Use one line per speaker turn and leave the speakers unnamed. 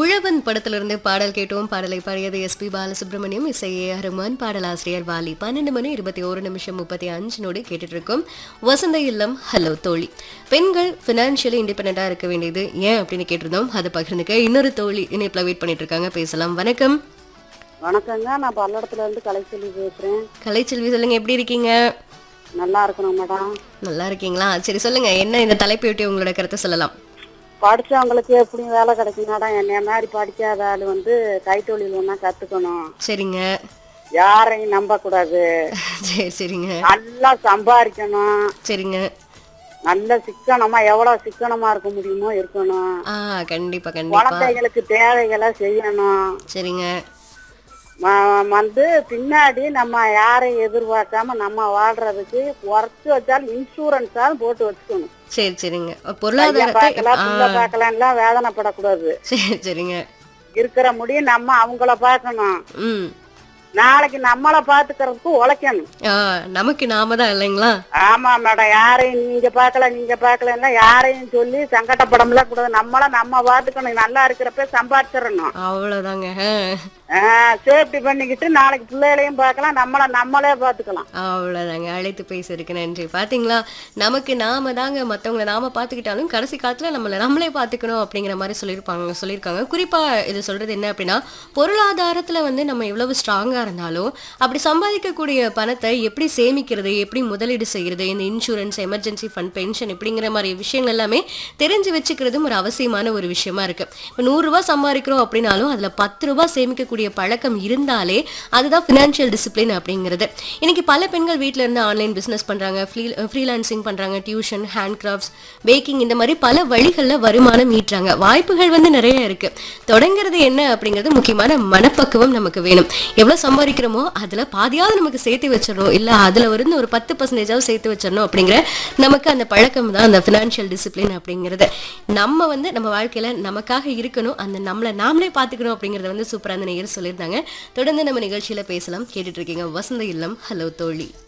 உழவன் படத்திலிருந்து பாடல் கேட்டோம் பாடலை பாடியது எஸ்பி பாலசுப்ரமணியம் இசை ஏ ஆர் ரஹ்மான் பாடலாசிரியர் வாலி பன்னெண்டு மணி இருபத்தி ஒரு நிமிஷம் முப்பத்தி அஞ்சு நொடி கேட்டுட்டு இருக்கோம் வசந்த இல்லம் ஹலோ தோழி பெண்கள் ஃபினான்ஷியலி இண்டிபெண்டா இருக்க வேண்டியது ஏன் அப்படின்னு கேட்டிருந்தோம் அதை பகிர்ந்துக்க இன்னொரு தோழி இணைப்புல வெயிட் பண்ணிட்டு இருக்காங்க பேசலாம் வணக்கம்
வணக்கங்க நான் பல்லடத்துல இருந்து கலைச்செல்வி பேசுறேன்
கலைச்செல்வி சொல்லுங்க எப்படி இருக்கீங்க
நல்லா இருக்கணும் மேடம்
நல்லா இருக்கீங்களா சரி சொல்லுங்க என்ன இந்த தலைப்பையொட்டி உங்களோட கருத்தை சொல்லலாம்
படிச்சவங்களுக்கு எப்படியும் வேலை கிடைக்கும் மேடம் என்னைய மாதிரி படிக்காத ஆள் வந்து கைத்தொழில் ஒன்றா கத்துக்கணும்
சரிங்க
யாரையும் நம்ப கூடாது
சரி சரிங்க
நல்லா சம்பாதிக்கணும்
சரிங்க
நல்ல சிக்கனமா எவ்வளவு சிக்கனமா இருக்க முடியுமோ இருக்கணும்
ஆ கண்டிப்பா கண்டிப்பா
குழந்தைகளுக்கு தேவைகளை செய்யணும்
சரிங்க
ம- வந்து பின்னாடி நம்ம யாரையும் எதிர்பார்க்காம நம்ம வாழ்றதுக்கு குறைச்சு வச்சாலும் இன்சூரன்ஸாலும் போட்டு வச்சுக்கணும்
சரி சரிங்க
பையன்
பொருளாதாரத்தை
பார்க்கலாம்
ஆ,
புள்ள பார்க்கலாம்லாம் வேதனைப்படக்கூடாது
சரி சரிங்க
இருக்கிற முடியும் நம்ம அவங்கள பார்க்கணும்
ம்
நாளைக்கு நம்மள பாத்துக்கிறதுக்கு உழைக்கணும்
ஆ நமக்கு நாம தான் இல்லைங்களா
ஆமா மேடம் யாரையும் நீங்க பார்க்கல நீங்க பார்க்கல யாரையும் சொல்லி சங்கடப்படம்ல கூடாது நம்மள நம்ம பாத்துக்கணும் நல்லா இருக்கிறப்ப சம்பாதிச்சிடணும்
அவ்வளவுதாங்க
சேஃப்டி பண்ணிக்கிட்டு நாளைக்கு பிள்ளைகளையும் பார்க்கலாம் நம்மள நம்மளே பாத்துக்கலாம்
அவ்வளவுதாங்க அழைத்து பேசுறதுக்கு நன்றி பாத்தீங்களா நமக்கு நாம தாங்க மத்தவங்கள நாம பாத்துக்கிட்டாலும் கடைசி காலத்துல நம்மள நம்மளே பாத்துக்கணும் அப்படிங்கிற மாதிரி சொல்லியிருப்பாங்க சொல்லியிருக்காங்க குறிப்பா இது சொல்றது என்ன அப்படின்னா பொருளாதாரத்துல வந்து நம்ம எவ்வளவு ஸ்ட்ராங்கா இருந்தாலும் அப்படி சம்பாதிக்கக்கூடிய பணத்தை எப்படி சேமிக்கிறது எப்படி முதலீடு செய்யறது இந்த இன்சூரன்ஸ் எமர்ஜென்சி ஃபண்ட் பென்ஷன் இப்படிங்கிற மாதிரி விஷயங்கள் எல்லாமே தெரிஞ்சு வச்சுக்கிறதும் ஒரு அவசியமான ஒரு விஷயமா இருக்கு இப்போ நூறு ரூபாய் சம்பாதிக்கிறோம் அப்படின்னாலும் அதுல பத்து ரூபாய் சேமிக்கக்கூடிய பழக்கம் இருந்தாலே அதுதான் ஃபினான்ஷியல் டிசிப்ளின் அப்படிங்கிறது இன்னைக்கு பல பெண்கள் வீட்ல இருந்து ஆன்லைன் பிசினஸ் பண்றாங்க ஃப்ரீலான்சிங் பண்றாங்க டியூஷன் ஹேண்ட் கிராஃப்ட்ஸ் பேக்கிங் இந்த மாதிரி பல வழிகள்ல வருமானம் ஈட்டுறாங்க வாய்ப்புகள் வந்து நிறைய இருக்கு தொடங்குறது என்ன அப்படிங்கிறது முக்கியமான மனப்பக்குவம் நமக்கு வேணும் எவ்வளவு சம்பாதிக்கிறோமோ அதுல பாதியாவது நமக்கு சேர்த்து வச்சிடணும் இல்ல அதுல இருந்து ஒரு பத்து பர்சன்டேஜாவது சேர்த்து வச்சிடணும் அப்படிங்கிற நமக்கு அந்த பழக்கம் தான் அந்த ஃபினான்ஷியல் டிசிப்ளின் அப்படிங்கிறது நம்ம வந்து நம்ம வாழ்க்கையில நமக்காக இருக்கணும் அந்த நம்மளை நாமளே பார்த்துக்கணும் அப்படிங்கறத வந்து சூப்பரா அந்த நேயர் சொல்லியிருந்தாங்க தொடர்ந்து நம்ம நிகழ்ச்சியில பேசலாம் கேட்டுட்டு இருக்கீங்க வசந்த இல்லம் ஹலோ தோழி